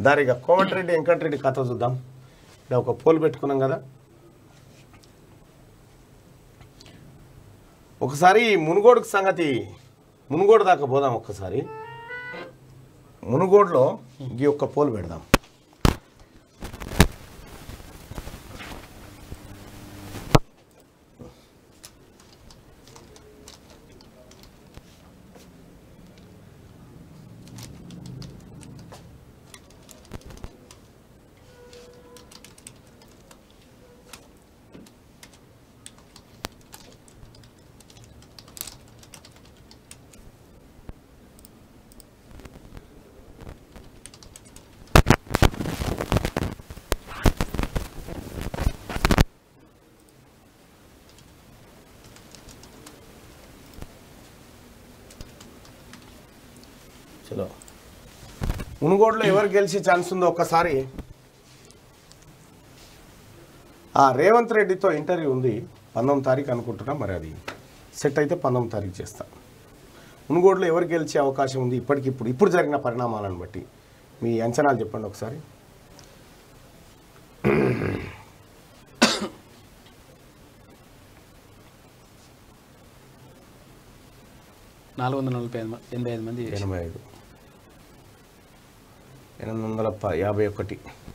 దారిగా కోమటిరెడ్డి వెంకటరెడ్డి కథ చూద్దాం ఇక్కడ ఒక పోల్ పెట్టుకున్నాం కదా ఒకసారి ఈ మునుగోడుకు సంగతి మునుగోడు దాకా పోదాం ఒక్కసారి మునుగోడులో ఈ ఒక్క పోల్ పెడదాం చలో మునుగోడులో ఎవరు గెలిచే ఛాన్స్ ఉందో ఒక్కసారి ఆ రేవంత్ రెడ్డితో ఇంటర్వ్యూ ఉంది పంతొమ్మిది తారీఖు అనుకుంటున్నా మరి అది సెట్ అయితే పంతొమ్మిది తారీఖు చేస్తా మునుగోడులో ఎవరు గెలిచే అవకాశం ఉంది ఇప్పటికిప్పుడు ఇప్పుడు జరిగిన పరిణామాలను బట్టి మీ అంచనాలు చెప్పండి ఒకసారి నాలుగు వందల నలభై ఐదు మ- ఎనభై ఐదు మంది చేశారు. ఎనభై ఐదు ఎనిమిది వందల ప- యాభై ఒకటి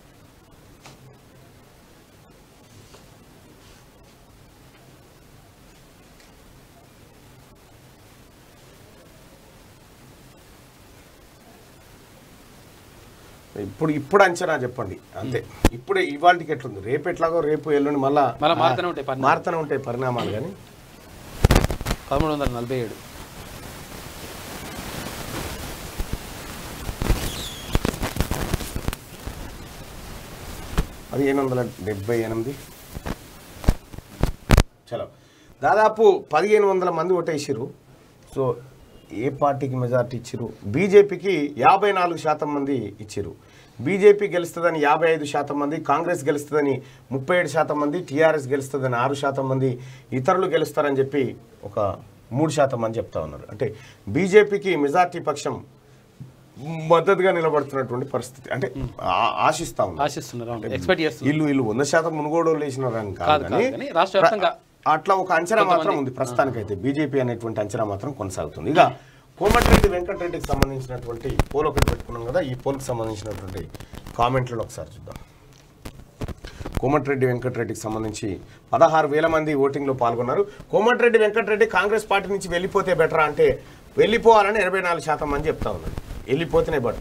ఇప్పుడు ఇప్పుడు అంచనా చెప్పండి అంతే ఇప్పుడే ఇవాళకి ఎట్లుంది రేపు ఎట్లాగో రేపు ఎల్లుండి మళ్ళా మళ్ళా మారుతూనే ఉంటాయి పరిణామాలు. మారుతూనే ఉంటాయి పరిణామాలు కానీ పదమూడు వందల నలభై ఏడు పదిహేను వందల డెబ్బై ఎనిమిది చలో దాదాపు పదిహేను వందల మంది ఓటేసిరు సో ఏ పార్టీకి మెజార్టీ ఇచ్చిరు బీజేపీకి యాభై నాలుగు శాతం మంది ఇచ్చిరు బీజేపీ గెలుస్తుందని యాభై ఐదు శాతం మంది కాంగ్రెస్ గెలుస్తుందని ముప్పై ఏడు శాతం మంది టీఆర్ఎస్ గెలుస్తుందని ఆరు శాతం మంది ఇతరులు గెలుస్తారని చెప్పి ఒక మూడు శాతం మంది చెప్తా ఉన్నారు అంటే బీజేపీకి మెజార్టీ పక్షం మద్దతుగా నిలబడుతున్నటువంటి పరిస్థితి అంటే ఆ- ఆశిస్తా ఉన్నారు ఆశిస్తున్నారు అవును. ఎక్స్పెక్ట్ చేస్తున్నారు వీళ్ళు వీళ్ళు వంద శాతం మునుగోడు వేసినారని కాదు కాదు కాదు కానీ కానీ రాష్ట్ర వ్యాప్తంగా అట్లా ఒక అంచనా మాత్రం ఉంది ప్రస్తుతానికైతే బీజేపీ అనేటువంటి అంచనా మాత్రం కొనసాగుతుంది ఇక కోమటిరెడ్డి వెంకటరెడ్డికి సంబంధించినటువంటి పోల్ ఒకటి పెట్టుకున్నాం కదా ఈ పోల్కి సంబంధించినటువంటి కామెంట్లను ఒకసారి చూద్దాం కోమటిరెడ్డి వెంకటరెడ్డికి సంబంధించి పదహారు వేల మంది ఓటింగ్లో పాల్గొన్నారు కోమటిరెడ్డి వెంకటరెడ్డి కాంగ్రెస్ పార్టీ నుంచి వెళ్ళిపోతే బెటరా అంటే వెళ్ళిపోవాలని ఎనభై నాలుగు శాతం మంది చెప్తా ఉన్నారు వెళ్ళిపోతేనే but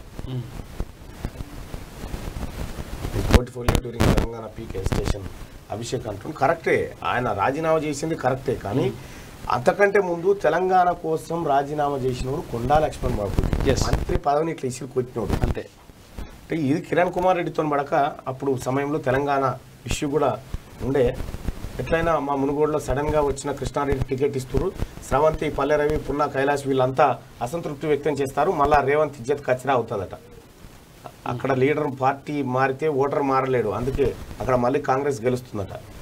portfolio during Telangana peak education Abhishek అంటుంది కరెక్టే ఆయన రాజీనామా చేసింది కరెక్టే కానీ అంతకంటే ముందు తెలంగాణ కోసం రాజీనామా చేసినోడు కొండా లక్ష్మణ్ బాబు Yes. మంత్రి పదవిని ఇట్లా ఇసిరి కొట్టినోడు అంతే అంటే ఇది కిరణ్ కుమార్ రెడ్డితో పడక అప్పుడు సమయంలో తెలంగాణ ఇష్యూ కూడా ఉండే ఎట్లయినా మా మునుగోడులో సడన్గా వచ్చిన కృష్ణారెడ్డి టికెట్ ఇస్తారు స్రవంతి పల్లెరవి పున్నా కైలాస్ వీళ్ళంతా అసంతృప్తి వ్యక్తం చేస్తారు మళ్ళా రేవంత్ ఇజ్జత్ కచరా అవుతుందట అక్కడ లీడర్ పార్టీ మారితే ఓటర్ మారలేడు అందుకే అక్కడ మళ్ళీ కాంగ్రెస్ గెలుస్తుందట